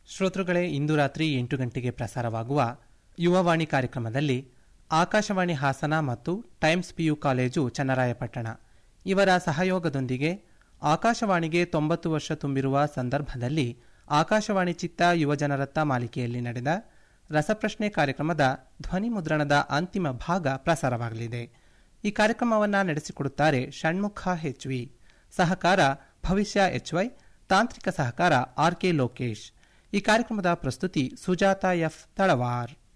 ಶ್ರೋತೃಗಳೇ ಇಂದು ರಾತ್ರಿ ಎಂಟು ಗಂಟೆಗೆ ಪ್ರಸಾರವಾಗುವ ಯುವವಾಣಿ ಕಾರ್ಯಕ್ರಮದಲ್ಲಿ ಆಕಾಶವಾಣಿ ಹಾಸನ ಮತ್ತು ಟೈಮ್ಸ್ ಪಿಯು ಕಾಲೇಜು ಚನ್ನರಾಯಪಟ್ಟಣ ಇವರ ಸಹಯೋಗದೊಂದಿಗೆ ಆಕಾಶವಾಣಿಗೆ ತೊಂಬತ್ತು ವರ್ಷ ತುಂಬಿರುವ ಸಂದರ್ಭದಲ್ಲಿ ಆಕಾಶವಾಣಿ ಚಿತ್ತ ಯುವಜನರತ್ತ ಮಾಲಿಕೆಯಲ್ಲಿ ನಡೆದ ರಸಪ್ರಶ್ನೆ ಕಾರ್ಯಕ್ರಮದ ಧ್ವನಿ ಮುದ್ರಣದ ಅಂತಿಮ ಭಾಗ ಪ್ರಸಾರವಾಗಲಿದೆ ಈ ಕಾರ್ಯಕ್ರಮವನ್ನು ನಡೆಸಿಕೊಡುತ್ತಾರೆ ಷಣ್ಮುಖ ಹೆಚ್ವಿ ಸಹಕಾರ ಭವಿಷ್ಯ ಎಚ್ವೈ ತಾಂತ್ರಿಕ ಸಹಕಾರ ಆರ್ಕೆ ಲೋಕೇಶ್ ಈ ಕಾರ್ಯಕ್ರಮದ ಪ್ರಸ್ತುತಿ ಸುಜಾತ ಎಫ್ ತಳವಾರ್